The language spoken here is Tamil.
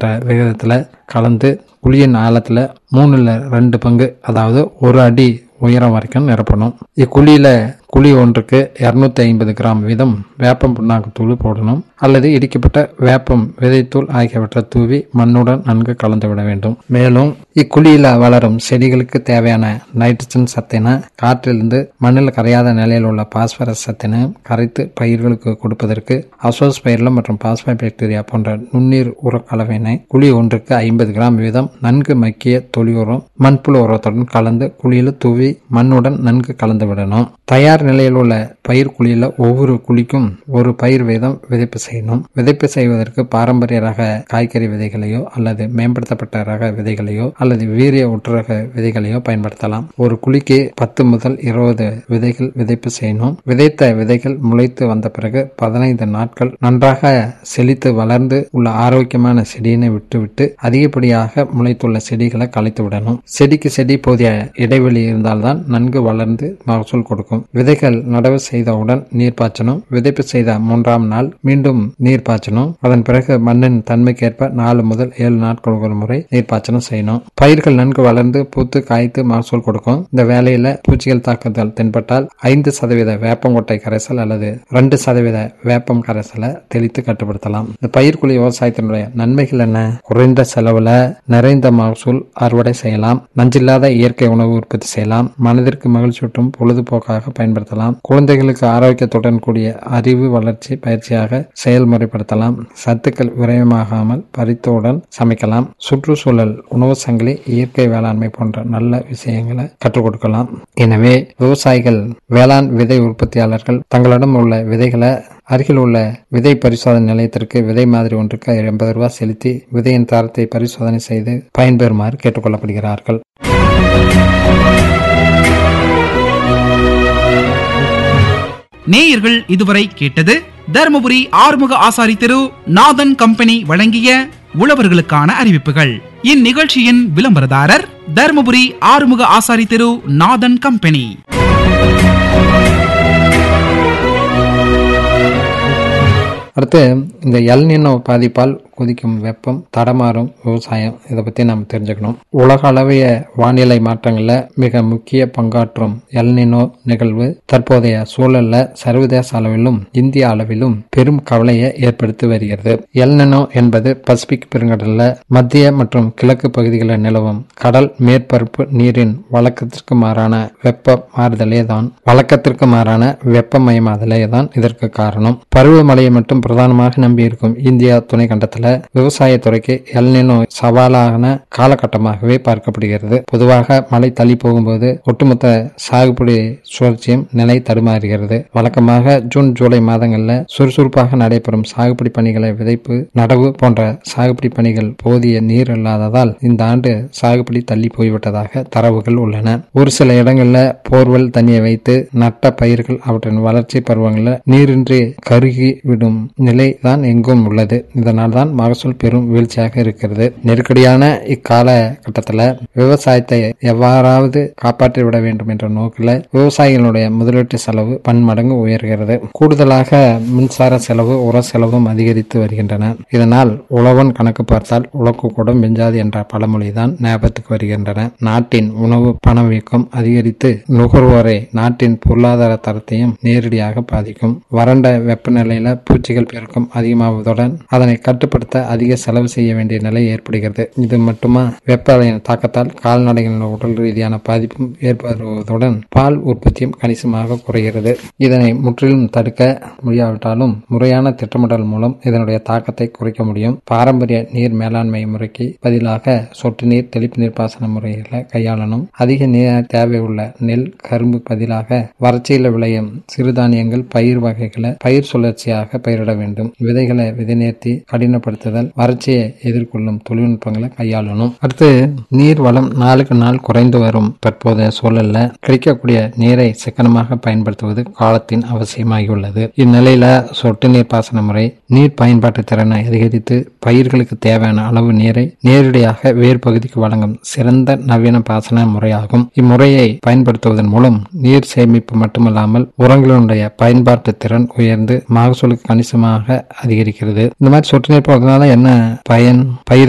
என்ற விகிதத்துல கலந்து குழியின் ஆழத்துல மூணுல ரெண்டு பங்கு அதாவது ஒரு அடி உயரம் வரைக்கும் நிரப்பணும் இக்குழியில குழி ஒன்றுக்கு இருநூத்தி ஐம்பது கிராம் வீதம் வேப்பம் புண்ணாக்கு தூள் போடணும் அல்லது இடிக்கப்பட்ட வேப்பம் விதைத்தூள் ஆகியவற்றை தூவி மண்ணுடன் நன்கு கலந்து விட வேண்டும் மேலும் இக்குழியில வளரும் செடிகளுக்கு தேவையான நைட்ரஜன் சத்தினை காற்றிலிருந்து மண்ணில் கரையாத நிலையில் உள்ள பாஸ்பரஸ் சத்தினை கரைத்து பயிர்களுக்கு கொடுப்பதற்கு அசோஸ் பயிரிலம் மற்றும் பாஸ்பா பாக்டீரியா போன்ற நுண்ணீர் உர கலவையினை குழி ஒன்றுக்கு ஐம்பது கிராம் வீதம் நன்கு மக்கிய தொழி உரம் மண்புழு உரத்துடன் கலந்து குழியில் தூவி மண்ணுடன் நன்கு கலந்து விடணும் தயார் நிலையில் உள்ள பயிர் குழியில ஒவ்வொரு குழிக்கும் ஒரு பயிர் வீதம் விதைப்பு செய்யணும் விதைப்பு செய்வதற்கு பாரம்பரிய ரக காய்கறி விதைகளையோ அல்லது மேம்படுத்தப்பட்ட ரக விதைகளையோ அல்லது வீரிய ஒட்டுரக விதைகளையோ பயன்படுத்தலாம் ஒரு குழிக்கு பத்து முதல் இருபது விதைகள் விதைப்பு செய்யணும் விதைத்த விதைகள் முளைத்து வந்த பிறகு பதினைந்து நாட்கள் நன்றாக செழித்து வளர்ந்து உள்ள ஆரோக்கியமான செடியினை விட்டுவிட்டு அதிகப்படியாக முளைத்துள்ள செடிகளை களைத்து விடணும் செடிக்கு செடி போதிய இடைவெளி இருந்தால்தான் நன்கு வளர்ந்து மகசூல் கொடுக்கும் விதைகள் நடவு செய்தவுடன் நீர் பாய்ச்சணும் விதைப்பு செய்த மூன்றாம் நாள் மீண்டும் நீர் பாய்ச்சணும் அதன் பிறகு மண்ணின் தன்மைக்கேற்ப நாலு முதல் ஏழு நாட்கள் ஒரு முறை நீர் பாய்ச்சனம் செய்யணும் பயிர்கள் நன்கு வளர்ந்து பூத்து காய்த்து மகசூல் கொடுக்கும் இந்த வேலையில பூச்சிகள் தாக்குதல் தென்பட்டால் ஐந்து சதவீத வேப்பங்கொட்டை கரைசல் அல்லது ரெண்டு சதவீத வேப்பம் கரைசலை தெளித்து கட்டுப்படுத்தலாம் இந்த பயிர்குழி விவசாயத்தினுடைய நன்மைகள் என்ன குறைந்த செலவுல நிறைந்த மகசூல் அறுவடை செய்யலாம் நஞ்சில்லாத இயற்கை உணவு உற்பத்தி செய்யலாம் மனதிற்கு மகிழ்ச்சியூட்டும் பொழுதுபோக்காக பயன்படுத்தலாம் குழந்தைகளுக்கு ஆரோக்கியத்துடன் கூடிய அறிவு வளர்ச்சி பயிற்சியாக செயல்முறைப்படுத்தலாம் சத்துக்கள் விரயமாகாமல் பறித்தவுடன் சமைக்கலாம் சுற்றுச்சூழல் உணவு சங்கிலி இயற்கை வேளாண்மை போன்ற நல்ல விஷயங்களை கற்றுக் கொடுக்கலாம் எனவே விவசாயிகள் வேளாண் விதை உற்பத்தியாளர்கள் தங்களிடம் உள்ள விதைகளை அருகில் உள்ள விதை பரிசோதனை நிலையத்திற்கு விதை மாதிரி ஒன்றுக்கு எண்பது ரூபாய் செலுத்தி விதையின் தரத்தை பரிசோதனை செய்து பயன்பெறுமாறு கேட்டுக்கொள்ளப்படுகிறார்கள் நேயர்கள் இதுவரை கேட்டது தருமபுரி ஆறுமுக ஆசாரி தெரு நாதன் கம்பெனி வழங்கிய உழவர்களுக்கான அறிவிப்புகள் இந்நிகழ்ச்சியின் விளம்பரதாரர் தருமபுரி ஆறுமுக ஆசாரி தெரு நாதன் கம்பெனி அடுத்து இந்த எல்நினோ பாதிப்பால் கொதிக்கும் வெப்பம் தடமாறும் விவசாயம் இதை பத்தி நாம் தெரிஞ்சுக்கணும் உலக அளவிய வானிலை மாற்றங்கள்ல மிக முக்கிய பங்காற்றும் எல்நினோ நிகழ்வு தற்போதைய சூழல்ல சர்வதேச அளவிலும் இந்திய அளவிலும் பெரும் கவலையை ஏற்படுத்தி வருகிறது எல்நினோ என்பது பசிபிக் பெருங்கடல்ல மத்திய மற்றும் கிழக்கு பகுதிகளில் நிலவும் கடல் மேற்பரப்பு நீரின் வழக்கத்திற்கு மாறான வெப்ப மாறுதலே தான் வழக்கத்திற்கு மாறான வெப்பமயமாதலே தான் இதற்கு காரணம் பருவமழையை மட்டும் பிரதானமாக நம்பி இருக்கும் இந்தியா துணை கண்டத்தில் விவசாயத்துறைக்கு எல்நினோ சவாலான காலகட்டமாகவே பார்க்கப்படுகிறது பொதுவாக மழை தள்ளி போகும்போது ஒட்டுமொத்த சாகுபடி சுழற்சியும் நிலை தடுமாறுகிறது வழக்கமாக ஜூன் ஜூலை மாதங்களில் சுறுசுறுப்பாக நடைபெறும் சாகுபடி பணிகளை விதைப்பு நடவு போன்ற சாகுபடி பணிகள் போதிய நீர் இல்லாததால் இந்த ஆண்டு சாகுபடி தள்ளி போய்விட்டதாக தரவுகள் உள்ளன ஒரு சில இடங்களில் போர்வெல் தண்ணியை வைத்து நட்ட பயிர்கள் அவற்றின் வளர்ச்சி பருவங்களில் நீரின்றி கருகி விடும் நிலை தான் எங்கும் உள்ளது இதனால் தான் மகசூல் பெரும் வீழ்ச்சியாக இருக்கிறது நெருக்கடியான இக்காலகட்டத்தில் விவசாயத்தை எவ்வாறாவது காப்பாற்றி விட வேண்டும் என்ற நோக்கில் விவசாயிகளுடைய முதலீட்டு செலவு பன்மடங்கு உயர்கிறது கூடுதலாக மின்சார செலவு உர செலவும் அதிகரித்து வருகின்றன இதனால் உழவன் கணக்கு பார்த்தால் உலக்கு கூட மிஞ்சாது என்ற பழமொழிதான் ஞாபகத்துக்கு வருகின்றன நாட்டின் உணவு பணவீக்கம் அதிகரித்து நுகர்வோரை நாட்டின் பொருளாதார தரத்தையும் நேரடியாக பாதிக்கும் வறண்ட வெப்பநிலையில பூச்சிகள் பெருக்கம் அதிகமாவதுடன் அதனை கட்டுப்படுத்த அதிக செலவு செய்ய வேண்டிய நிலை ஏற்படுகிறது இது மட்டுமா வெப்ப அலையின் தாக்கத்தால் கால்நடைகளின் உடல் ரீதியான பாதிப்பும் ஏற்படுவதுடன் பால் உற்பத்தியும் கணிசமாக குறைகிறது இதனை முற்றிலும் தடுக்க முடியாவிட்டாலும் முறையான திட்டமிடல் மூலம் இதனுடைய தாக்கத்தை குறைக்க முடியும் பாரம்பரிய நீர் மேலாண்மை முறைக்கு பதிலாக சொட்டு நீர் தெளிப்பு நீர் பாசன முறைகளை கையாளணும் அதிக நீர் தேவை உள்ள நெல் கரும்பு பதிலாக வறட்சியில் விளையும் சிறுதானியங்கள் பயிர் வகைகளை பயிர் சுழற்சியாக பயிரிட வேண்டும் விதைகளை விதை நேர்த்தி கடினப்படுத்துதல் வறட்சியை எதிர்கொள்ளும் தொழில்நுட்பங்களை கையாளணும் அடுத்து நீர் வளம் நாளுக்கு நாள் குறைந்து வரும் தற்போதைய சூழல்ல கிடைக்கக்கூடிய நீரை சிக்கனமாக பயன்படுத்துவது காலத்தின் அவசியமாகியுள்ளது இந்நிலையில சொட்டு நீர் பாசன முறை நீர் பயன்பாட்டு திறனை அதிகரித்து பயிர்களுக்கு தேவையான அளவு நீரை நேரடியாக வேர் பகுதிக்கு வழங்கும் சிறந்த நவீன பாசன முறையாகும் இம்முறையை பயன்படுத்துவதன் மூலம் நீர் சேமிப்பு மட்டுமல்லாமல் உரங்களுடைய பயன்பாட்டு திறன் உயர்ந்து மகசூலுக்கு கணிசமாக அதிகரிக்கிறது இந்த மாதிரி சொட்டு நீர் போடுறதுனால என்ன பயன் பயிர்